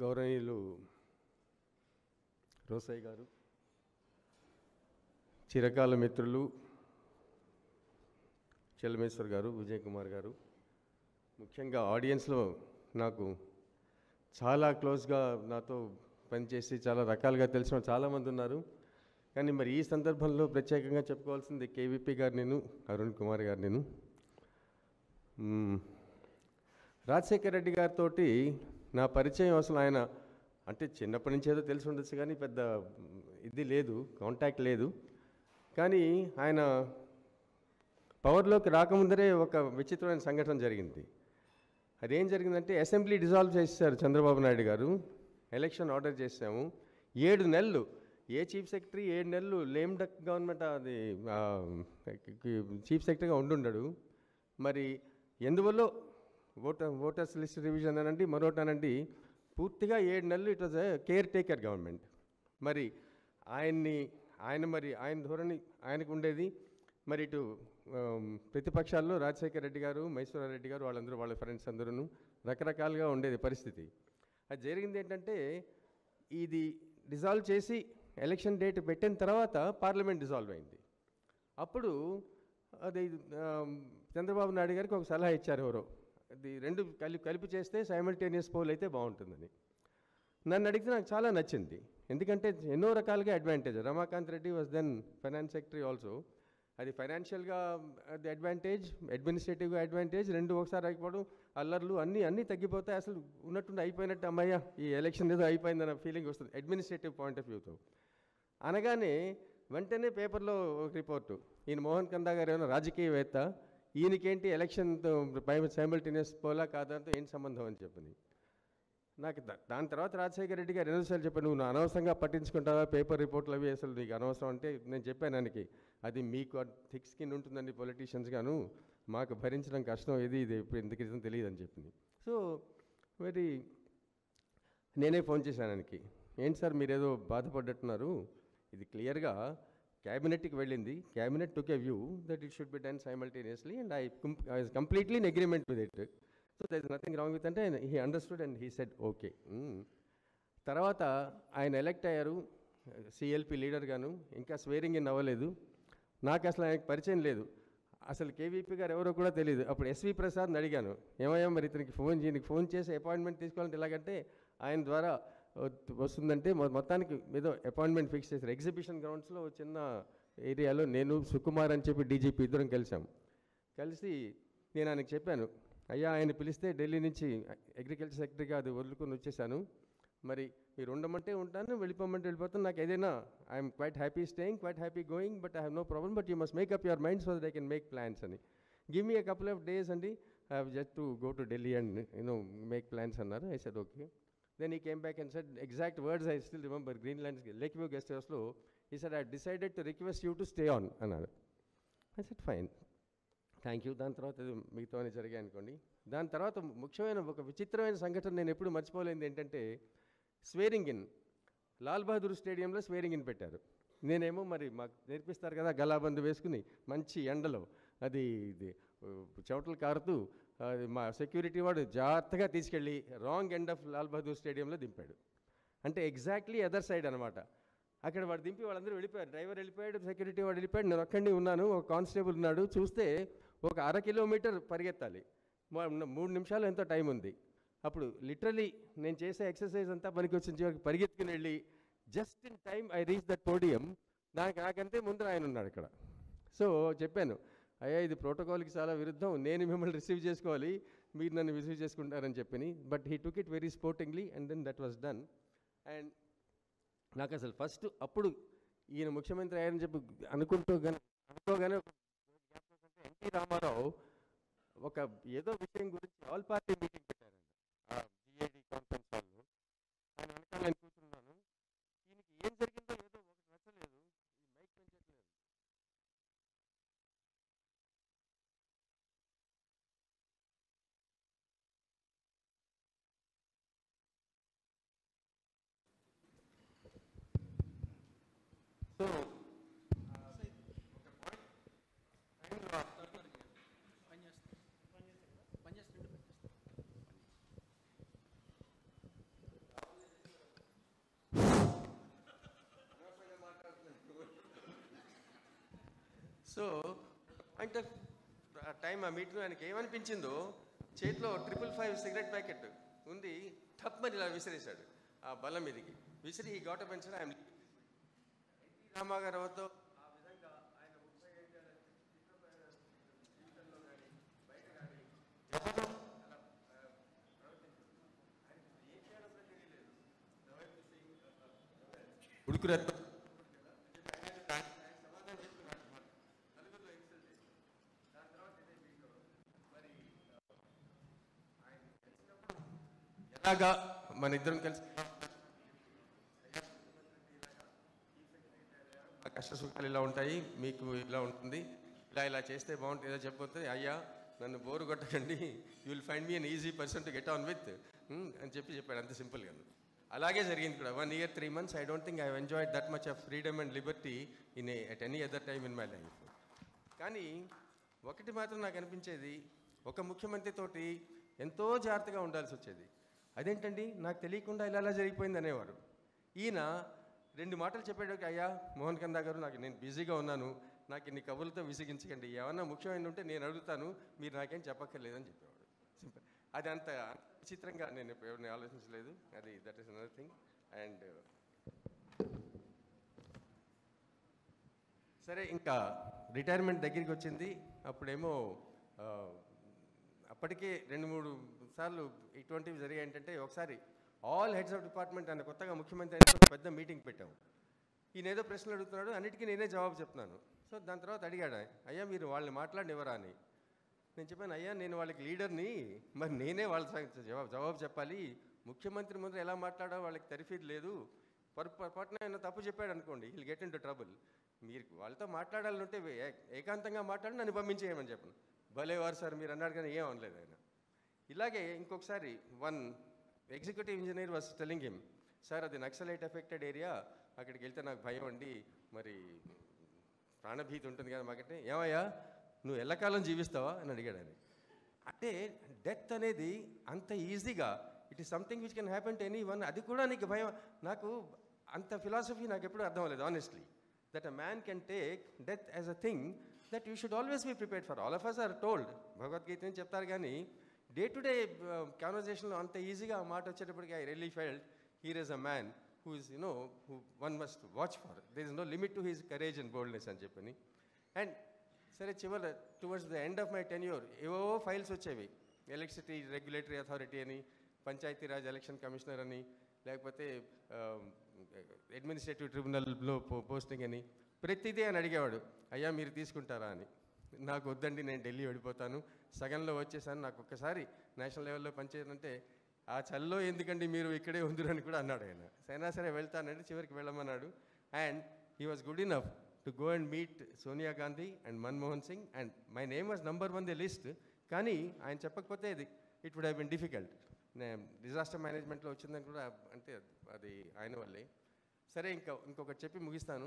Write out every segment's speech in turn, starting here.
గౌరవనీయులు రోసయ్య గారు చిరకాల మిత్రులు చెల్లమేశ్వర్ గారు విజయ్ కుమార్ గారు ముఖ్యంగా ఆడియన్స్లో నాకు చాలా క్లోజ్గా నాతో పనిచేసి చాలా రకాలుగా తెలిసిన వాళ్ళు చాలామంది ఉన్నారు కానీ మరి ఈ సందర్భంలో ప్రత్యేకంగా చెప్పుకోవాల్సింది కేవీపీ గారు నేను అరుణ్ కుమార్ గారు నేను మ్మ్. రాజశేఖర రెడ్డి గారితో నా పరిచయం అసలు ఆయన అంటే చిన్నప్పటి నుంచి ఏదో తెలిసి ఉండొచ్చు కానీ పెద్ద మ్, ఇది లేదు కాంటాక్ట్ లేదు కానీ ఆయన పవర్లోకి రాకముందరే ఒక విచిత్రమైన సంఘటన జరిగింది అదేం జరిగిందంటే అసెంబ్లీ డిజాల్వ్ చేశారు చంద్రబాబు నాయుడు గారు ఎలక్షన్ ఆర్డర్ చేసాము ఏడు నెలలు ఏ చీఫ్ సెక్రటరీ ఏడు నెలలు లేమ్ డక్ గవర్నమెంట్ అది ఆ, చీఫ్ సెక్రటరీగా ఉండుండడు మరి ఎందువల్ల ఓటర్ ఓటర్స్ లిస్ట్ రివిజన్ అనండి మరొకటి అనండి పూర్తిగా ఏడు నెలలు it was caretaker government మరి ఆయన్ని ఆయన మరి ఆయన ధోరణి ఆయనకు ఉండేది మరి ఇటు ఆమ్, ప్రతిపక్షాల్లో రాజశేఖర రెడ్డి గారు మైసూరారెడ్డి గారు వాళ్ళందరూ వాళ్ళ ఫ్రెండ్స్ అందరూ రకరకాలుగా ఉండేది పరిస్థితి అది జరిగింది ఏంటంటే ఇది డిజాల్వ్ చేసి ఎలక్షన్ డేట్ పెట్టిన తర్వాత పార్లమెంట్ డిజాల్వ్ అయింది అప్పుడు అది ఆమ్, చంద్రబాబు నాయుడు గారికి ఒక సలహా ఇచ్చారు ఎవరో అది రెండు కలిపి కలిపి చేస్తే సైమల్టేనియస్ పోల్ అయితే బాగుంటుందని నన్ను అడిగితే నాకు చాలా నచ్చింది ఎందుకంటే ఎన్నో రకాలుగా advantage Ramakant Reddy was then finance secretary also అది ఫైనాన్షియల్గా అది అడ్వాంటేజ్ అడ్మినిస్ట్రేటివ్గా అడ్వాంటేజ్ రెండు ఒకసారి అయిపోవడం అల్లర్లు అన్నీ అన్నీ తగ్గిపోతాయి అసలు ఉన్నట్టుండి అయిపోయినట్టు అమ్మయ్య ఈ ఎలక్షన్ ఏదో అయిపోయిందన్న ఫీలింగ్ వస్తుంది అడ్మినిస్ట్రేటివ్ పాయింట్ ఆఫ్ వ్యూతో అనగానే వెంటనే పేపర్లో ఒక రిపోర్టు ఈయన మోహన్ కందా గారు ఏమైనా రాజకీయవేత్త ఈయనకేంటి ఎలక్షన్తో సైమల్టేనియస్ పోలా కాదంతో ఏంటి సంబంధం అని చెప్పింది నాకు దా- దాని తర్వాత రాజశేఖర రెడ్డి గారు ఎన్నోసార్లు చెప్పాను నువ్వు నా అనవసరంగా పట్టించుకుంటావా పేపర్ రిపోర్ట్లు అవి అసలు నీకు అనవసరం అంటే నేను చెప్పాను ఆయనకి అది మీకు థిక్ స్కిన్ ఉంటుందండి పొలిటీషియన్స్ గాను మాకు భరించడం కష్టం ఇది ఇది ఇప్పుడు ఎందుకు ఇదని తెలియదు అని చెప్పింది సో మరి నేనే ఫోన్ చేశాను ఆయనకి ఏంటి సార్ మీరేదో బాధపడ్డట్టున్నారు ఇది క్లియర్గా క్యాబినెట్కి వెళ్ళింది cabinet took a view that it should be done simultaneously and I completely in agreement with it so there is nothing wrong with అంటే he understood and he said okay తర్వాత ఆయన ఎలక్ట్ అయ్యారు CLP leader గాను ఇంకా స్వేరింగ్ in అవ్వలేదు నాకు అసలు ఆయనకు పరిచయం లేదు అసలు కేవీపీ గారు ఎవరో కూడా తెలియదు అప్పుడు ఎస్వి ప్రసాద్ని అడిగాను ఏమయ్యా మరి ఇతనికి ఫోన్ చేయనికి ఫోన్ చేసి అపాయింట్మెంట్ తీసుకోవాలంటే ఎలాగంటే ఆయన ద్వారా వత్- వస్తుందంటే మొ- మొత్తానికి ఏదో అపాయింట్మెంట్ ఫిక్స్ చేశారు ఎగ్జిబిషన్ గ్రౌండ్స్లో చిన్న ఏరియాలో నేను సుకుమార్ అని చెప్పి డీజీపీ ఇద్దరం కలిసాం కలిసి నేను ఆయనకు చెప్పాను అయ్యా ఆయన పిలిస్తే ఢిల్లీ నుంచి అగ్రికల్చర్ సెక్రటరీగా అది వదులుకొని వచ్చేసాను మరి మీరు ఉండమంటే ఉంటాను వెళ్ళిపోమంటే వెళ్ళిపోతాను నాకు ఏదైనా I'm quite happy staying quite happy going but I have no problem but you must make up your mind so that I can make plans అని give me a couple of days అండి I have just to go to Delhi and you know make plans అన్నారు I said okay then he came back and said exact words I still remember Green Lands Lake View Guest హౌస్లో ఈ said I decided to request you to stay on అన్నారు I said fine thank you దాని తర్వాత ఇది మిగతావన్నీ జరిగాయి అనుకోండి దాని తర్వాత ముఖ్యమైన ఒక విచిత్రమైన సంఘటన నేను ఎప్పుడు మర్చిపోలేనిది ఏంటంటే స్వేరింగ్ ఇన్ లాల్ బహదూర్ స్టేడియంలో స్వేరింగ్ ఇన్ పెట్టారు నేనేమో మరి మాకు నేర్పిస్తారు కదా గలాబందు వేసుకుని మంచి ఎండలో అది ఇది ఉ, చెమటలు కారుతూ అది మా సెక్యూరిటీ వాడు జాగ్రత్తగా తీసుకెళ్ళి wrong end of Lal Bahadur స్టేడియంలో దింపాడు అంటే ఎగ్జాక్ట్లీ అదర్ సైడ్ అనమాట అక్కడ వాడు దింపి వాళ్ళందరూ వెళ్ళిపోయారు డ్రైవర్ వెళ్ళిపోయాడు సెక్యూరిటీ వాడు వెళ్ళిపోయాడు నేను ఒక్కడిని ఉన్నాను ఒక కానిస్టేబుల్ ఉన్నాడు చూస్తే ఒక అర కిలోమీటర్ పరిగెత్తాలి మా- మూడు నిమిషాలు ఎంతో టైం ఉంది అప్పుడు లిటరలీ నేను చేసే ఎక్సర్సైజ్ అంతా పనికి వచ్చిన చివరికి పరిగెత్తుకుని వెళ్ళి just in time I reach that podium దానికి నాకంతే ముందర ఆయన ఉన్నాడు ఇక్కడ సో చెప్పాను అయ్యా ఇది ప్రోటోకాల్కి చాలా విరుద్ధం నేను మిమ్మల్ని రిసీవ్ చేసుకోవాలి మీరు నన్ను రిసీవ్ చేసుకుంటారని చెప్పని but he took it very sportingly and then that was done and నాకు అసలు ఫస్ట్ అప్పుడు ఈయన ముఖ్యమంత్రి అయ్యారని చెప్పి అనుకుంటూ కానీ అనుకోగానే ఒక జ్ఞాపకం అంటే ఎన్టీ రామారావు ఒక ఏదో విషయం గురించి ఆల్ పార్టీ మీటింగ్ పెట్టారండి ఆ జిఏడి కాన్ఫరెన్స్ హాల్లో ఆయన వెనకాల నేను కూర్చున్నాను ఈయనకి ఏం జరిగిందో ఏదో ఒకటి నచ్చలేదు ఈ మైక్ పెంచట్లేదు సో సో అంటే ఆ టైం ఆ మీటింగ్ ఆయనకి ఏమనిపించిందో చేతిలో ట్రిపుల్ ఫైవ్ సిగరెట్ ప్యాకెట్ ఉంది టప్ ఇలా విసిరేశాడు ఆ బలం మీదకి విసిరి ఈ గౌట పెన్షన్ ఆయన రామాగారావుతో ఆ విధంగా ఆయన ముప్పై ఐదేళ్ల చిత్రప- జీవితంలో కానీ బయట కానీ ఎవరో అలా ఆ, ప్రవర్తించరు. ఆయనకి ఏం చేయాలో కూడా తెలియలేదు. The way to sing, uh, ఉడుకురత్నం సమాధానం చెప్తున్నాడు అన్నమాట. నలుగురిలో insult చేసి. దాని తర్వాత ఇదే మీతో మరి ఆయన కలిసినప్పుడు ఎలాగా మన ఇద్దరం కలిసి ఆ కష్ట సుఖాలు ఇలా ఉంటాయి మీకు ఇలా ఉంటుంది ఇలా ఇలా చేస్తే బాగుంటుంది ఇలా చెప్పిపోతే అయ్యా నన్ను బోరు కొట్టకండి you will find me an easy person to get on with అని చెప్పి చెప్పాడు అంత సింపుల్గా అలాగే జరిగింది కూడా one year three months I don't think I enjoyed that much of freedom and liberty in at any other time in my life కానీ ఒకటి మాత్రం నాకు అనిపించేది ఒక ముఖ్యమంత్రి తోటి ఎంతో జాగ్రత్తగా ఉండాల్సి వచ్చేది అదేంటండి నాకు తెలియకుండా ఇలా ఇలా జరిగిపోయింది అనేవారు ఈయన రెండు మాటలు చెప్పేటప్పుడు అయ్యా మోహన్ కందా గారు నాకు నేను బిజీగా ఉన్నాను నాకు ఇన్ని కబుర్లతో విసిగించకండి ఏమన్నా ముఖ్యమైన ఉంటే నేను అడుగుతాను మీరు నాకేం చెప్పక్కర్లేదని చెప్పేవాడు సింపుల్ అది అంత విచిత్రంగా నేను ఎప్పుడు ఎవరిని ఆలోచించలేదు అది that is another thing and సరే ఇంకా రిటైర్మెంట్ దగ్గరికి వచ్చింది అప్పుడేమో ఆ, అప్పటికే రెండు మూడు సార్లు ఇటువంటివి జరిగాయి ఏంటంటే ఒకసారి ఆల్ హెడ్స్ ఆఫ్ డిపార్ట్మెంట్ అన్న కొత్తగా ముఖ్యమంత్రి అయిన ఒక పెద్ద మీటింగ్ పెట్టాము ఈయన ఏదో ప్రశ్నలు అడుగుతున్నాడు అన్నిటికీ నేనే జవాబు చెప్తున్నాను సో దాని తర్వాత అడిగాడు ఆయన, అయ్యా మీరు వాళ్ళని మాట్లాడినివ్వరా అని నేను చెప్పాను అయ్యా నేను వాళ్ళకి లీడర్ని మరి నేనే వాళ్ళ సంగతి జవాబు జవాబు చెప్పాలి ముఖ్యమంత్రి ముందు ఎలా మాట్లాడో వాళ్ళకి తరిఫీదు లేదు పొరపాటున ఆయన తప్పు చెప్పాడు అనుకోండి will get into trouble మీరు వాళ్ళతో మాట్లాడాలంటే ఏ- ఏకాంతంగా మాట్లాడి నన్ను పంపించేయమని చెప్పను భలే వారు సార్ మీరు అన్నారు కానీ ఏం అనలేదు ఆయన ఇలాగే ఇంకొకసారి one executive engineer was telling him sir అది నక్సలైట్ ఎఫెక్టెడ్ ఏరియా అక్కడికి వెళ్తే నాకు భయం అండి మరి ప్రాణభీతి ఉంటుంది కదా మాకంటే ఏమయ్యా నువ్వు ఎల్లకాలం జీవిస్తావా అని అడిగాడు ఆయన అంటే డెత్ అనేది అంత ఈజీగా it is something which can happen to anyone అది కూడా నీకు భయం నాకు అంత ఫిలాసఫీ నాకు ఎప్పుడు అర్థం అవ్వలేదు honestly that a man can take death as a thing that you should always be prepared for all of us are told Bhagavad Gita అని చెప్తారు కానీ డే టు డే కాన్వర్జేషన్లో అంత ఈజీగా ఆ మాట వచ్చేటప్పటికి I really felt here is a man who is you know who one must watch for there is no limit to his courage and boldness అని చెప్పని అండ్ సరే చివరి towards the end of my tenure ఏవో files వచ్చేవి electricity regulatory authority అని Panchayati Raj election commissioner అని లేకపోతే administrative ట్రిబ్యునల్లో posting అని ప్రతిదీ అని అడిగేవాడు అయ్యా మీరు తీసుకుంటారా అని నాకు వద్దండి నేను ఢిల్లీ వెళ్ళిపోతాను సగంలో వచ్చేసాను నాకు ఒక్కసారి నేషనల్ లెవెల్లో పనిచేయాలంటే ఆ చల్లో ఎందుకండి మీరు ఇక్కడే ఉందిరని కూడా అన్నాడు ఆయన అయినా సరే వెళ్తానంటే చివరికి వెళ్ళమన్నాడు and he was good enough to go and meet Sonia Gandhi and Manmohan Singh and my name was number one the list కానీ ఆయన చెప్పకపోతే అది it would have been difficult disaster మేనేజ్మెంట్లో వచ్చిందని కూడా అంటే అది ఆయన వల్లే సరే ఇంకా ఇంకొకటి చెప్పి ముగిస్తాను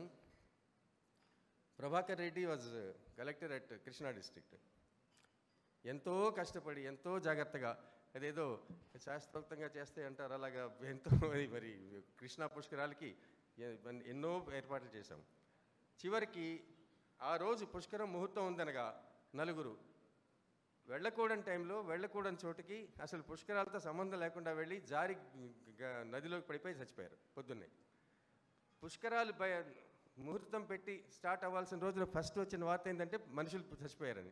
Prabhakar Reddy was collector at Krishna district ఎంతో కష్టపడి ఎంతో జాగ్రత్తగా అదేదో శాస్త్రోక్తంగా చేస్తే అంటారు అలాగా ఎంతో మరి- మరి కృష్ణా పుష్కరాలకి ఎ- ఎన్నో ఏర్పాట్లు చేశాం చివరికి ఆ రోజు పుష్కరం ముహూర్తం ఉందనగా నలుగురు వెళ్ళకూడని టైంలో వెళ్ళకూడని చోటుకి అసలు పుష్కరాలతో సంబంధం లేకుండా వెళ్ళి జారి గ- నదిలోకి పడిపోయి చచ్చిపోయారు పొద్దున్నే పుష్కరాలు భయ ముహూర్తం పెట్టి స్టార్ట్ అవ్వాల్సిన రోజున ఫస్ట్ వచ్చిన వార్త ఏంటంటే మనుషులు చచ్చిపోయారని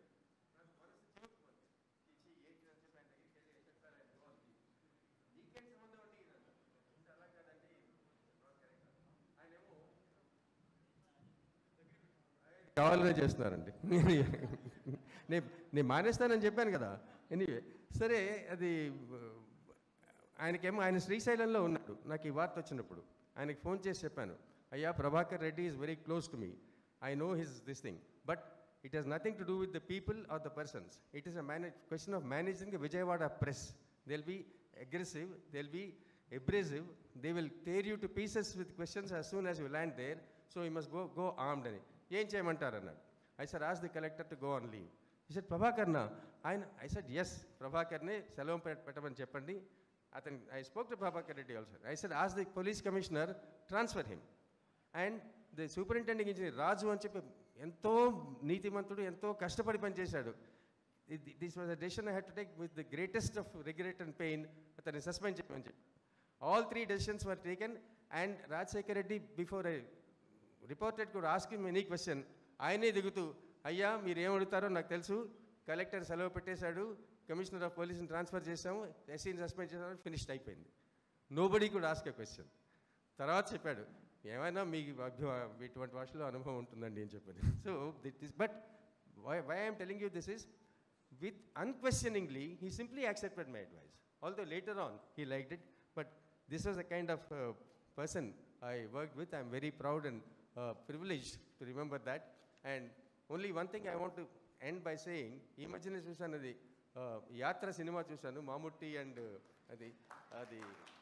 కావాలనే చేస్తున్నారండి నేను నేను మానేస్తానని చెప్పాను కదా ఎనీవే సరే అది ఆయనకేమో ఆయన శ్రీశైలంలో ఉన్నాడు నాకు ఈ వార్త వచ్చినప్పుడు ఆయనకి ఫోన్ చేసి చెప్పాను అయ్యా Prabhakar Reddy is very close to me I know his this thing but it has nothing to do with the people are the persons it is a manage question of managing the Vijayawada press they will be aggressive they will be abrasive, they will tear you to pieces with questions as soon as you land there. So you must go go armed అని ఏం చేయమంటారు అన్నాడు I sir as the collector to go on leave he sir ప్రభాకర్నా ఆయన I సాid yes ప్రభాకర్ని సెలవు పెట్- పెట్టమని చెప్పండి అతను I spoke to Prabhakar Reddy also I said as the police commissioner transfer him and the superintending engineer Raju అని చెప్పి ఎంతో నీతిమంతుడు ఎంతో కష్టపడి పనిచేశాడు this was a decision I had to take with the greatest of regret and pain అతన్ని suspend చేయమని చెప్పి all three decisions were taken and Rajasekhar Reddy before I reported కూడా ఆస్క్ హిమ్ ఎనీ క్వశ్చన్ ఆయనే దిగుతూ అయ్యా మీరు ఏం అడుగుతారో నాకు తెలుసు కలెక్టర్ సెలవు పెట్టేశాడు కమిషనర్ ఆఫ్ పోలీస్ని ట్రాన్స్ఫర్ చేసాము ఎస్సీని సస్పెండ్ చేసాము ఫినిష్డ్ అయిపోయింది నోబడీ కూడా ఆస్క్ ఎ క్వశ్చన్ తర్వాత చెప్పాడు ఏమైనా మీకు అభ్య- ఇటువంటి భాషలో అనుభవం ఉంటుందండి అని చెప్పాను so that is but why why I'm telling you this is with unquestioningly, he simply accepted my advice. Although later on he liked it, but this was the kind of uh, person I worked with. I'm very proud and uh, privileged to remember that. And only one thing I want to end by saying, ఈ మధ్యన చూశాను అది uh, యాత్ర cinema చూశాను మాముట్టి and అది అది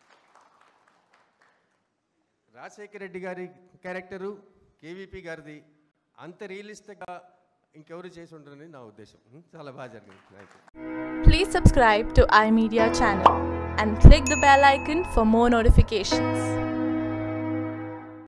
రాజశేఖర రెడ్డి గారి character KVP గారిది అంత రియలిస్టిక్గా ఇంకెవరు చేసి ఉండరని నా ఉద్దేశం చాలా బాగా జరిగింది thank you Please subscribe to iMedia channel and click the bell icon for more notifications.